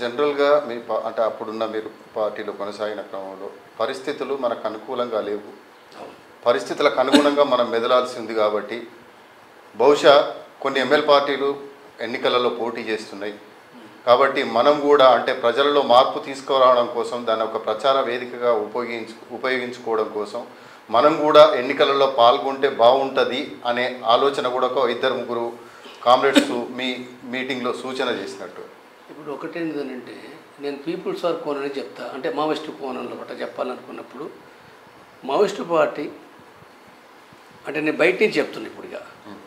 జనరల్గా మీ పా- అంటే అప్పుడున్న మీరు పార్టీలో కొనసాగిన క్రమంలో పరిస్థితులు మనకు అనుకూలంగా లేవు అవును పరిస్థితులకు అనుగుణంగా మనం మెదలాల్సి ఉంది కాబట్టి బహుశా కొన్ని ఎమ్మెల్యే పార్టీలు ఎన్నికలలో పోటీ చేస్తున్నాయి కాబట్టి మనం కూడా అంటే ప్రజలలో మార్పు తీసుకురావడం కోసం దాన్ని ఒక ప్రచార వేదికగా ఉపయోగించు ఉపయోగించుకోవడం కోసం మనం కూడా ఎన్నికలలో పాల్గొంటే బాగుంటుంది అనే ఆలోచన కూడా ఒక ఇద్దరు ముగ్గురు కామ్రేడ్స్ మీ మీటింగ్లో సూచన చేసినట్టు ఇప్పుడు ఒకటేంటంటే నేను పీపుల్స్ వార్ కోన్ అని చెప్తా అంటే మావోయిస్ట్ కోణంలో ఒకట చెప్పాలనుకున్నప్పుడు మావోయిస్ట్ పార్టీ అంటే నేను బయట నుంచి చెప్తున్నా ఇప్పుడు ఇక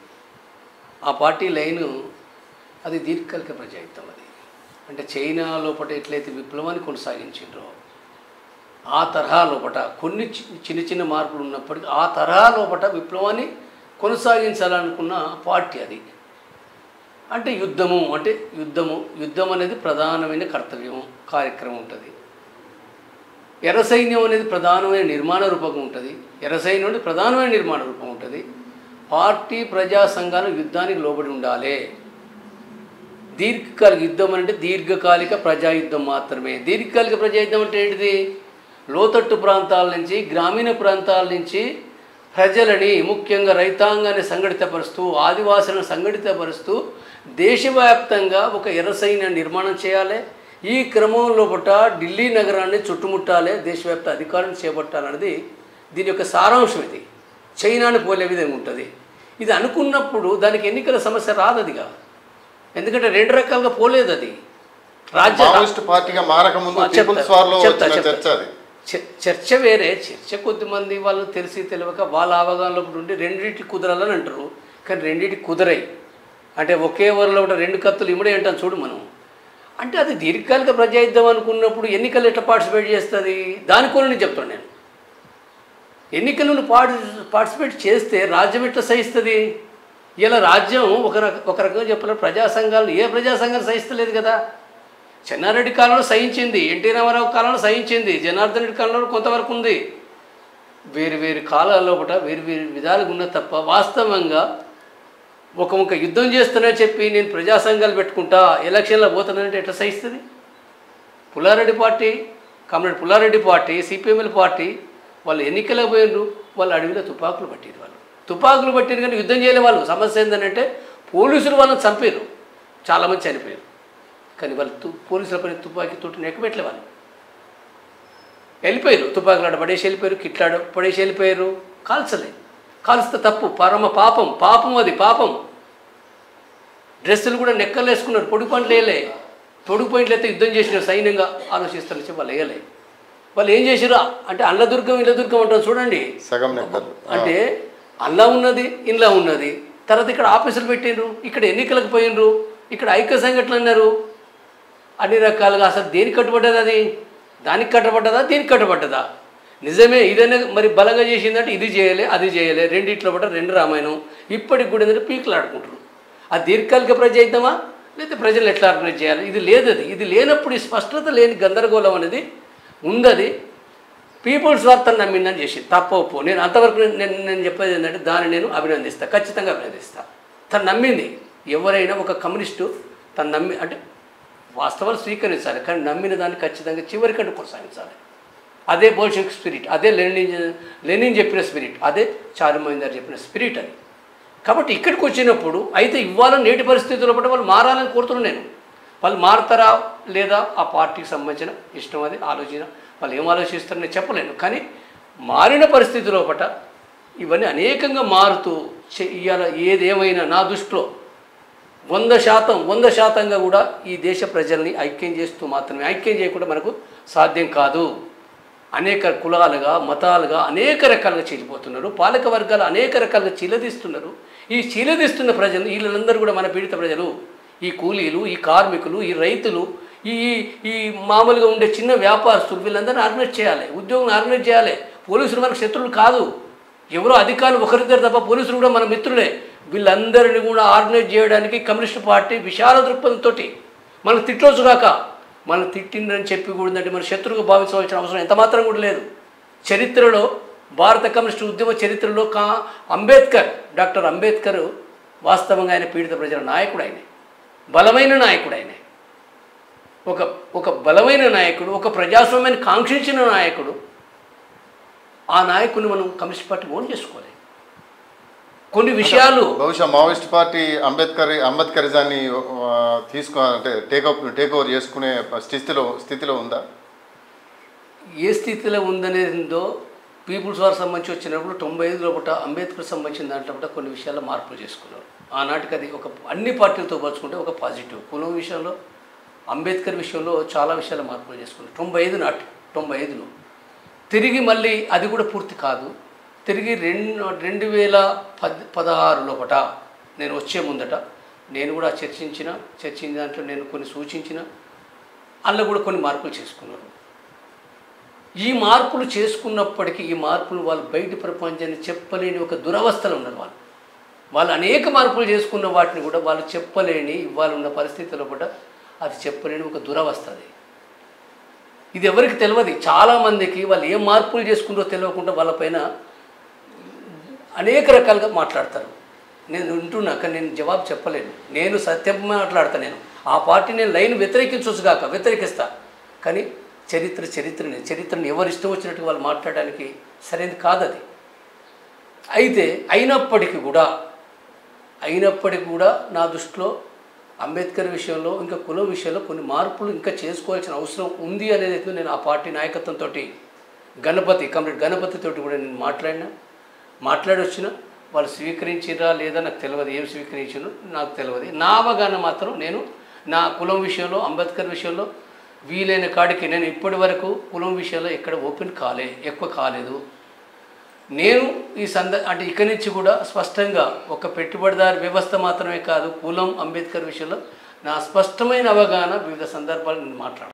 ఆ పార్టీ లైను అది దీర్ఘకాలిక ప్రజాయుద్ధం అది అంటే చైనా లోపల ఎట్లయితే విప్లవాన్ని కొనసాగించిండ్రో ఆ తరహా లోపట కొన్ని చి- చిన్న చిన్న మార్పులు ఉన్నప్పటికీ ఆ తరహా లోపట విప్లవాన్ని కొనసాగించాలనుకున్న పార్టీ అది అంటే యుద్ధము అంటే యుద్ధము యుద్ధం అనేది ప్రధానమైన కర్తవ్యం కార్యక్రమం ఉంటుంది ఎర్ర సైన్యం అనేది ప్రధానమైన నిర్మాణ రూపకం ఉంటుంది ఎర్ర సైన్యం అనేది ప్రధానమైన నిర్మాణ రూపం ఉంటుంది పార్టీ ప్రజా సంఘాలు యుద్ధానికి లోబడి ఉండాలి దీర్ఘకాలిక యుద్ధం అంటే దీర్ఘకాలిక ప్రజాయుద్ధం మాత్రమే దీర్ఘకాలిక ప్రజాయుద్ధం అంటే ఏంటిది లోతట్టు ప్రాంతాల నుంచి గ్రామీణ ప్రాంతాల నుంచి ప్రజలని ముఖ్యంగా రైతాంగాన్ని సంఘటితపరుస్తూ ఆదివాసులను సంఘటితపరుస్తూ దేశవ్యాప్తంగా ఒక ఎర్ర సైన్య నిర్మాణం చేయాలి ఈ క్రమంలో పుట ఢిల్లీ నగరాన్ని చుట్టుముట్టాలి దేశవ్యాప్త అధికారాన్ని చేపట్టాలన్నది దీని యొక్క సారాంశం ఇది చైనాని పోలే విధంగా ఉంటుంది ఇది అనుకున్నప్పుడు దానికి ఎన్నికల సమస్య రాదదిగా ఎందుకంటే రెండు రకాలుగా పోలేదు అది రాజ్య మావోయిస్ట్ పార్టీగా మారకముందు ఆ, చెప్తా, పీపుల్స్ వార్లో చెప్తా, వచ్చిన చెప్తా. చర్చ అది చ- చర్చ వేరే చర్చ కొద్దిమంది వాళ్ళు తెలిసి తెలియక వాళ్ళ అవగాహనలో ఉండి రెండింటి కుదరాలని అంటారు కానీ రెండింటి కుదరై అంటే ఒకే వరలో కూడా రెండు కత్తులు ఇమ్మడే అంటాం చూడు మనం అంటే అది దీర్ఘకాలిక ప్రజాయుద్ధం అనుకున్నప్పుడు ఎన్నికలు ఎట్లా పార్టిసిపేట్ చేస్తుంది దాని కూడా నేను చెప్తాను నేను ఎన్నికలను పార్టి పార్టిసిపేట్ చేస్తే రాజ్యం ఎట్లా సహిస్తుంది ఇలా రాజ్యం ఒక రక ఒక రకంగా చెప్పాలి ప్రజా సంఘాలు ఏ ప్రజా సంఘాలు సహిస్తలేదు కదా చెన్నారెడ్డి కాలంలో సహించింది ఎన్టీ రామారావు కాలంలో సహించింది జనార్దన్ రెడ్డి కాలంలో కొంతవరకు ఉంది వేరు వేరు కాలాల్లో కూడా వేరు వేరు విధాలుగా ఉన్న తప్ప వాస్తవంగా ఒక ఒక యుద్ధం చేస్తున్నా చెప్పి నేను ప్రజా సంఘాలు పెట్టుకుంటా ఎలక్షన్లో పోతానంటే ఎట్లా సహిస్తుంది Pullareddy party comrade Pullareddy party CPML party వాళ్ళు ఎన్నికలకు పోయినరు వాళ్ళు అడవిలో తుపాకులు పట్టిరు వాళ్ళు తుపాకులు పట్టిరు కానీ యుద్ధం చేయలే వాళ్ళు సమస్య ఏంటంటే పోలీసులు వాళ్ళని చంపారు చాలామంది చనిపోయారు కానీ వాళ్ళు తు పోలీసుల పని తుపాకీ తోటి నెక్కబెట్టలే వాళ్ళు వెళ్ళిపోయారు తుపాకులాడ పడేసి వెళ్ళిపోయారు కిట్లాడ పడేసి వెళ్ళిపోయారు కాల్చలే కాల్స్తే తప్పు పరమ పాపం పాపం అది పాపం డ్రెస్సులు కూడా నెక్కలు వేసుకున్నారు పొడుగు పంటలు వేయలే పొడుగు పాయింట్లు అయితే యుద్ధం చేసిన సైన్యంగా ఆలోచిస్తారు చెప్పి వాళ్ళు వేయలే వాళ్ళు ఏం చేసిరా అంటే అల్ల దుర్గం ఇళ్ళ దుర్గం అంటారు చూడండి సగం నెక్కలు అంటే అల్లా ఉన్నది ఇంట్లో ఉన్నది తర్వాత ఇక్కడ ఆఫీసులు పెట్టిండ్రు ఇక్కడ ఎన్నికలకు పోయినరు ఇక్కడ ఐక్య సంఘటనలు అన్నారు అన్ని రకాలుగా అసలు దేనికి కట్టుబడ్డది అది దానికి కట్టబడ్డదా దీనికి కట్టబడ్డదా నిజమే ఇదనే మరి బలంగా చేసిందంటే ఇది చేయలే అది చేయలే రెండిట్లో పడ్డ రెండు రామాయణం ఇప్పటికి కూడా ఏంటంటే పీకులు ఆడుకుంటారు ఆ దీర్ఘకాలిక ప్రజయిద్దామా లేకపోతే ప్రజలు ఎట్లా ఆర్గనైజ్ చేయాలి ఇది లేదు అది ఇది లేనప్పుడు ఈ స్పష్టత లేని గందరగోళం అనేది ఉందది పీపుల్స్ వార్తను నమ్మిందని చేసి తప్పవు నేను అంతవరకు నేను- నేను నేను చెప్పేది ఏంటంటే దాన్ని నేను అభినందిస్తా ఖచ్చితంగా అభినందిస్తా తను నమ్మింది ఎవరైనా ఒక కమ్యూనిస్టు తను నమ్మి అంటే వాస్తవాలు స్వీకరించాలి కానీ నమ్మిన దాన్ని ఖచ్చితంగా చివరికంటే కొనసాగించాలి అదే బోల్షిక్ స్పిరిట్ అదే లెనిన్ లెనిన్ చెప్పిన స్పిరిట్ అదే చారుమైందర్ చెప్పిన స్పిరిట్ అది కాబట్టి ఇక్కడికి వచ్చినప్పుడు అయితే ఇవ్వాలని నేటి పరిస్థితుల్లో పట్ల వాళ్ళు మారాలని కోరుతున్నాను నేను వాళ్ళు మారుతారా లేదా ఆ పార్టీకి సంబంధించిన ఇష్టం అది ఆలోచన వాళ్ళు ఏం ఆలోచిస్తారో నేను చెప్పలేను కానీ మారిన పరిస్థితుల్లో పట ఇవన్నీ అనేకంగా మారుతూ చే- ఇవాళ ఏదేమైనా నా దృష్టిలో వంద శాతం వంద శాతంగా కూడా ఈ దేశ ప్రజల్ని ఐక్యం చేస్తూ మాత్రమే ఐక్యం చేయకుండా మనకు సాధ్యం కాదు అనేక కులాలుగా మతాలుగా అనేక రకాలుగా చీలిపోతున్నారు పాలక వర్గాలు అనేక రకాలుగా చీలదీస్తున్నారు ఈ చీలదీస్తున్న ప్రజలు వీళ్ళందరూ కూడా మన పీడిత ప్రజలు ఈ కూలీలు ఈ కార్మికులు ఈ రైతులు ఈ ఈ మామూలుగా ఉండే చిన్న వ్యాపారస్తులు వీళ్ళందరినీ ఆర్గనైజ్ చేయాలి ఉద్యోగం ఆర్గనైజ్ చేయాలి పోలీసులు మనకు శత్రువులు కాదు ఎవరో అధికారులు ఒకరిద్దరు తప్ప పోలీసులు కూడా మన మిత్రులే వీళ్ళందరినీ కూడా ఆర్గనైజ్ చేయడానికి కమ్యూనిస్ట్ పార్టీ విశాల దృక్పథంతో మనం తిట్టవచ్చు కాక మనం తిట్టిందని చెప్పి కూడా అంటే మన శత్రువుగా భావించవలసిన అవసరం ఎంత మాత్రం కూడా లేదు చరిత్రలో భారత కమ్యూనిస్ట్ ఉద్యమ చరిత్రలో కా అంబేద్కర్ డాక్టర్ అంబేద్కర్ వాస్తవంగా ఆయన పీడిత ప్రజల నాయకుడు ఆయన బలమైన నాయకుడు ఆయన ఒక ఒక బలమైన నాయకుడు ఒక ప్రజాస్వామ్యాన్ని కాంక్షించిన నాయకుడు ఆ నాయకుడిని మనం కమ్యూనిస్ట్ పార్టీ ఓన్ చేసుకోవాలి కొన్ని విషయాలు బహుశా మావోయిస్ట్ పార్టీ అంబేద్కర్ అంబేద్కరిజాన్ని ఆ, తీసుకో అంటే టేకప్ టేక్ ఓవర్ చేసుకునే స్థితిలో స్థితిలో ఉందా ఏ స్థితిలో ఉందనేదో పీపుల్స్ వార్ సంబంధించి వచ్చినప్పుడు తొంభై ఐదులో పుట్ట అంబేద్కర్ సంబంధించిన దాంట్లో కూడా కొన్ని విషయాల్లో మార్పులు చేసుకున్నారు ఆనాటికి అది ఒక అన్ని పార్టీలతో పోల్చుకుంటే ఒక పాజిటివ్ కులం విషయంలో అంబేద్కర్ విషయంలో చాలా విషయాలు మార్పులు చేసుకున్నారు తొంభై ఐదు నాటి తొంభై ఐదులో తిరిగి మళ్ళీ అది కూడా పూర్తి కాదు తిరిగి రెండు రెండు వేల పద్ పదహారు లోపట నేను వచ్చే ముందట నేను కూడా చర్చించిన చర్చించిన దాంట్లో నేను కొన్ని సూచించిన అందులో కూడా కొన్ని మార్పులు చేసుకున్నారు ఈ మార్పులు చేసుకున్నప్పటికీ ఈ మార్పులు వాళ్ళు బయట ప్రపంచాన్ని చెప్పలేని ఒక దురవస్థలో ఉన్నారు వాళ్ళు వాళ్ళు అనేక మార్పులు చేసుకున్న వాటిని కూడా వాళ్ళు చెప్పలేని ఇవాళ ఉన్న పరిస్థితుల్లో కూడా అది చెప్పలేని ఒక దురవస్థ అది ఇది ఎవరికి తెలియదు చాలామందికి వాళ్ళు ఏం మార్పులు చేసుకుంటో తెలియకుండా వాళ్ళపైన అనేక రకాలుగా మాట్లాడతారు నేను వింటున్నా కానీ నేను జవాబు చెప్పలేను నేను సత్యం మాట్లాడతా నేను ఆ పార్టీ నేను లైన్ వ్యతిరేకించవచ్చు కాక వ్యతిరేకిస్తా కానీ చరిత్ర చరిత్రని చరిత్రని ఎవరు ఇష్టం వచ్చినట్టు వాళ్ళు మాట్లాడడానికి సరైనది కాదు అది అయితే అయినప్పటికీ కూడా అయినప్పటికీ కూడా నా దృష్టిలో అంబేద్కర్ విషయంలో ఇంకా కులం విషయంలో కొన్ని మార్పులు ఇంకా చేసుకోవాల్సిన అవసరం ఉంది అనేది అయితే నేను ఆ పార్టీ నాయకత్వంతో గణపతి కంప్లీట్ గణపతితోటి కూడా నేను మాట్లాడినా మాట్లాడి వచ్చిన వాళ్ళు స్వీకరించిరా లేదా నాకు తెలియదు ఏం స్వీకరించారు నాకు తెలియదు నా అవగాహన మాత్రం నేను నా కులం విషయంలో అంబేద్కర్ విషయంలో వీలైన కాడికి నేను ఇప్పటి వరకు కులం విషయంలో ఎక్కడ ఓపెన్ కాలే ఎక్కువ కాలేదు నేను ఈ సంద అంటే ఇక్కడి నుంచి కూడా స్పష్టంగా ఒక పెట్టుబడిదారు వ్యవస్థ మాత్రమే కాదు కులం అంబేద్కర్ విషయంలో నా స్పష్టమైన అవగాహన వివిధ సందర్భాలు నేను మాట్లాడతాను